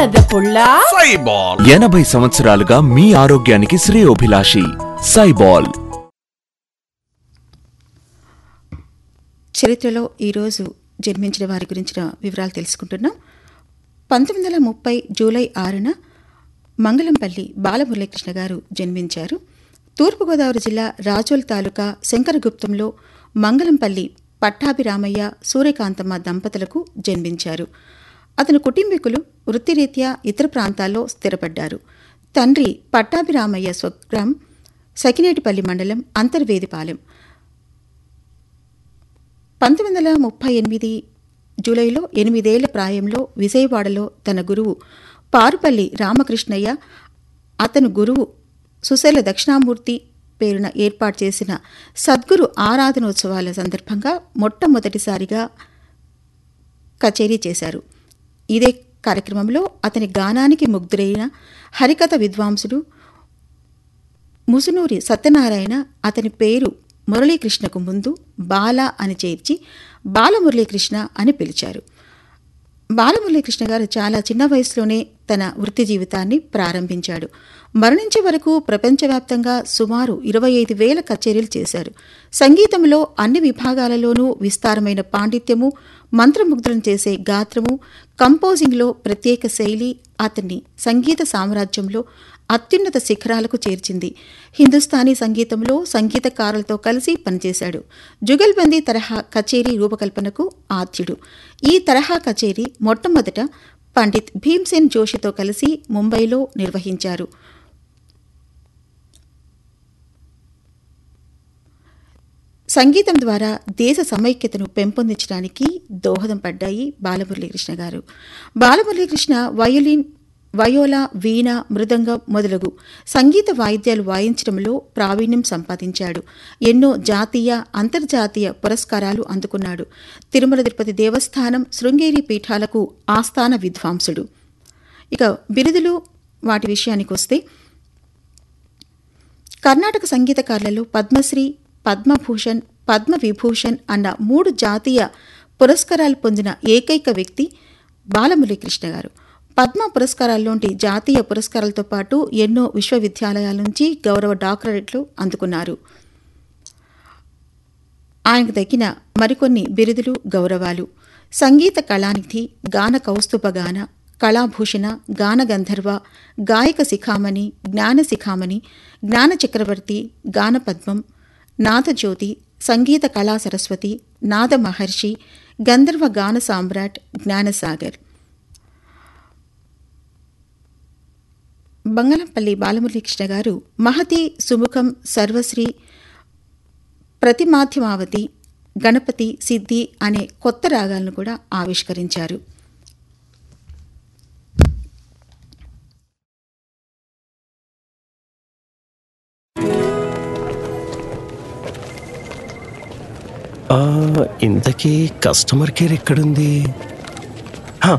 బురద పుల్ల సైబాల్ ఎనభై సంవత్సరాలుగా మీ ఆరోగ్యానికి శ్రేయోభిలాషి సైబాల్ చరిత్రలో ఈరోజు జన్మించిన వారి గురించిన వివరాలు తెలుసుకుంటున్నాం పంతొమ్మిది వందల ముప్పై జూలై ఆరున మంగళంపల్లి బాలమురళీకృష్ణ గారు జన్మించారు తూర్పుగోదావరి జిల్లా రాజోల్ తాలూకా శంకరగుప్తంలో మంగళంపల్లి పట్టాభిరామయ్య సూర్యకాంతమ్మ దంపతులకు జన్మించారు అతని కుటుంబీకులు వృత్తిరీత్యా ఇతర ప్రాంతాల్లో స్థిరపడ్డారు తండ్రి పట్టాభిరామయ్య స్వగ్రామం సకినేటిపల్లి మండలం అంతర్వేదిపాలెం పంతొమ్మిది వందల ముప్పై ఎనిమిది జూలైలో ఎనిమిదేళ్ల ప్రాయంలో విజయవాడలో తన గురువు పారుపల్లి రామకృష్ణయ్య అతను గురువు సుశీల దక్షిణామూర్తి పేరున ఏర్పాటు చేసిన సద్గురు ఆరాధనోత్సవాల సందర్భంగా మొట్టమొదటిసారిగా కచేరీ చేశారు ఇదే కార్యక్రమంలో అతని గానానికి ముగ్ధురైన హరికథ విద్వాంసుడు ముసునూరి సత్యనారాయణ అతని పేరు మురళీకృష్ణకు ముందు బాల అని చేర్చి బాలమురళీకృష్ణ అని పిలిచారు బాలమురళీకృష్ణ గారు చాలా చిన్న వయసులోనే తన వృత్తి జీవితాన్ని ప్రారంభించాడు మరణించే వరకు ప్రపంచవ్యాప్తంగా సుమారు ఇరవై ఐదు వేల కచేరీలు చేశారు సంగీతంలో అన్ని విభాగాలలోనూ విస్తారమైన పాండిత్యము మంత్రముగ్ధులను చేసే గాత్రము కంపోజింగ్లో ప్రత్యేక శైలి అతన్ని సంగీత సామ్రాజ్యంలో అత్యున్నత శిఖరాలకు చేర్చింది హిందుస్థానీ సంగీతంలో సంగీతకారులతో కలిసి పనిచేశాడు జుగల్బందీ తరహా కచేరీ రూపకల్పనకు ఆద్యుడు ఈ తరహా కచేరీ మొట్టమొదట పండిత్ భీమ్సేన్ జోషితో కలిసి ముంబైలో నిర్వహించారు సంగీతం ద్వారా దేశ సమైక్యతను పెంపొందించడానికి దోహదం పడ్డాయి బాలమురళీకృష్ణ గారు బాలమురళీకృష్ణ వయోలిన్ వయోలా వీణ మృదంగం మొదలగు సంగీత వాయిద్యాలు వాయించడంలో ప్రావీణ్యం సంపాదించాడు ఎన్నో జాతీయ అంతర్జాతీయ పురస్కారాలు అందుకున్నాడు తిరుమల తిరుపతి దేవస్థానం శృంగేరి పీఠాలకు ఆస్థాన విద్వాంసుడు ఇక బిరుదులు వాటి విషయానికి వస్తే కర్ణాటక సంగీతకారులలో పద్మశ్రీ పద్మభూషణ్ పద్మవిభూషణ్ అన్న మూడు జాతీయ పురస్కారాలు పొందిన ఏకైక వ్యక్తి బాలమురళీకృష్ణ గారు పద్మ పురస్కారాల్లోంటి జాతీయ పురస్కారాలతో పాటు ఎన్నో విశ్వవిద్యాలయాల నుంచి గౌరవ డాక్టరేట్లు అందుకున్నారు ఆయనకు దక్కిన మరికొన్ని బిరుదులు గౌరవాలు సంగీత కళానిధి గాన కౌస్తుభ గాన కళాభూషణ గాన గంధర్వ గాయక శిఖామణి జ్ఞాన శిఖామణి జ్ఞాన చక్రవర్తి గానపద్మం నాదజ్యోతి సంగీత కళా సరస్వతి నాద మహర్షి గంధర్వ గాన సామ్రాట్ జ్ఞానసాగర్ బంగళంపల్లి బాలమురళీకృష్ణ గారు మహతి సుముఖం సర్వశ్రీ ప్రతిమాధ్యమావతి గణపతి సిద్ధి అనే కొత్త రాగాలను కూడా ఆవిష్కరించారు ఆ, ఇంతకీ కస్టమర్ కేర్ ఎక్కడుంది హా.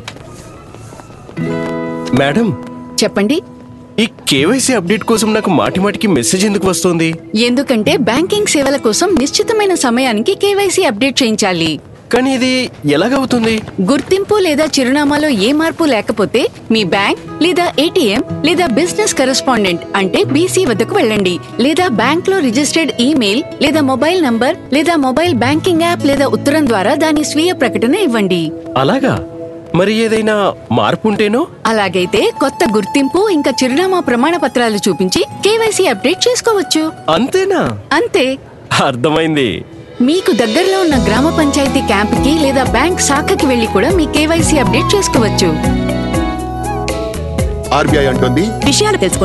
మేడం చెప్పండి ఈ కేవైసీ అప్డేట్ కోసం నాకు మాటి మాటికి మెసేజ్ ఎందుకు వస్తుంది ఎందుకంటే బ్యాంకింగ్ సేవల కోసం నిశ్చితమైన సమయానికి కేవైసీ అప్డేట్ చేయించాలి కానీ ఇది ఎలాగవుతుంది గుర్తింపు లేదా చిరునామాలో ఏ మార్పు లేకపోతే మీ బ్యాంక్ లేదా ఏటీఎం లేదా బిజినెస్ కరెస్పాండెంట్ అంటే బీసీ వద్దకు వెళ్ళండి లేదా బ్యాంక్ లో రిజిస్టర్డ్ ఈమెయిల్ లేదా మొబైల్ నంబర్ లేదా మొబైల్ బ్యాంకింగ్ యాప్ లేదా ఉత్తరం ద్వారా దాని స్వీయ ప్రకటన ఇవ్వండి అలాగా మరి ఏదైనా మార్పు ఉంటేనో అలాగైతే కొత్త గుర్తింపు ఇంకా చిరునామా ప్రమాణ పత్రాలు చూపించి కేవైసీ అప్డేట్ చేసుకోవచ్చు అంతేనా అంతే అర్థమైంది మీకు దగ్గరలో ఉన్న గ్రామ పంచాయతీ క్యాంప్కి లేదా బ్యాంక్ శాఖకి వెళ్లి కూడా మీ కేవైసీ అప్డేట్ చేసుకోవచ్చు ఆర్బీఐ అంటుంది విషయాలు తెలుసుకోండి